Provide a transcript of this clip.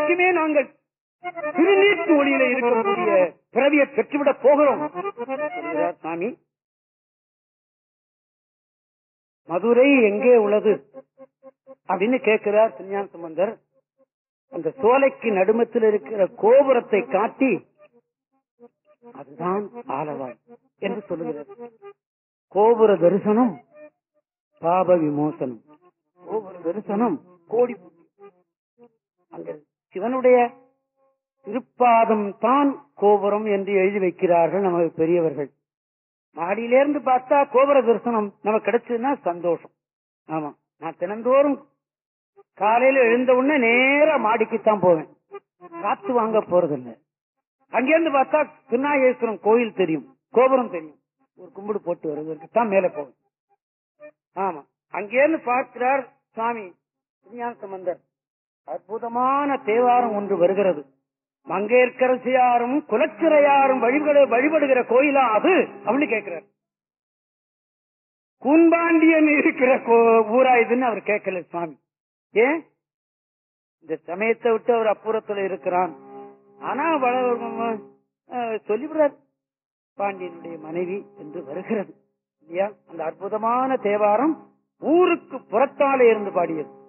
என்றைக்குமே நாங்கள் திருநீட்டு ஒளியில இருக்கக்கூடிய பிறவியை பெற்றுவிட போகிறோம் சொல்கிறார் சாமி மதுரை எங்கே உள்ளது அப்படின்னு கேட்கிறார் திருஞான சம்பந்தர் அந்த சோலைக்கு நடுமத்தில் இருக்கிற கோபுரத்தை காட்டி அதுதான் ஆலவாய் என்று சொல்லுகிறார் கோபுர தரிசனம் பாப விமோசனம் கோபுர தரிசனம் கோடி புண்ணியம். அங்க சிவனுடைய திருப்பாதம் தான் கோபுரம் என்று எழுதி வைக்கிறார்கள் நமது பெரியவர்கள் மாடியிலிருந்து பார்த்தா கோபுர தரிசனம் நமக்கு கிடைச்சதுன்னா சந்தோஷம் ஆமா நான் தினந்தோறும் காலையில எழுந்த உடனே நேரா மாடிக்குத்தான் போவேன் காத்து வாங்க போறதில்லை அங்கிருந்து பார்த்தா திருநாகேஸ்வரம் கோயில் தெரியும் கோபுரம் தெரியும் ஒரு கும்பிடு போட்டு வருவதற்கு தான் மேல போவேன் ஆமா அங்கிருந்து பார்க்கிறார் சுவாமி திருஞான சம்பந்தர் அற்புதமான தேவாரம் ஒன்று வருகிறது மங்கையர்க்கரசியாரும் குலச்சிறையாரும் வழிபடு வழிபடுகிற கோயிலா அது அப்படின்னு கேட்கிறார் கூன்பாண்டியன் இருக்கிற கோ- ஊரா இதுன்னு அவர் கேட்கல சுவாமி ஏன் இந்த சமயத்தை விட்டு அவர் அப்புறத்துல இருக்கிறான் ஆனா வள- அஹ் சொல்லிவிடுறார் பாண்டியனுடைய மனைவி என்று வருகிறது இல்லையா அந்த அற்புதமான தேவாரம் ஊருக்கு புறத்தாலே இருந்து பாடியது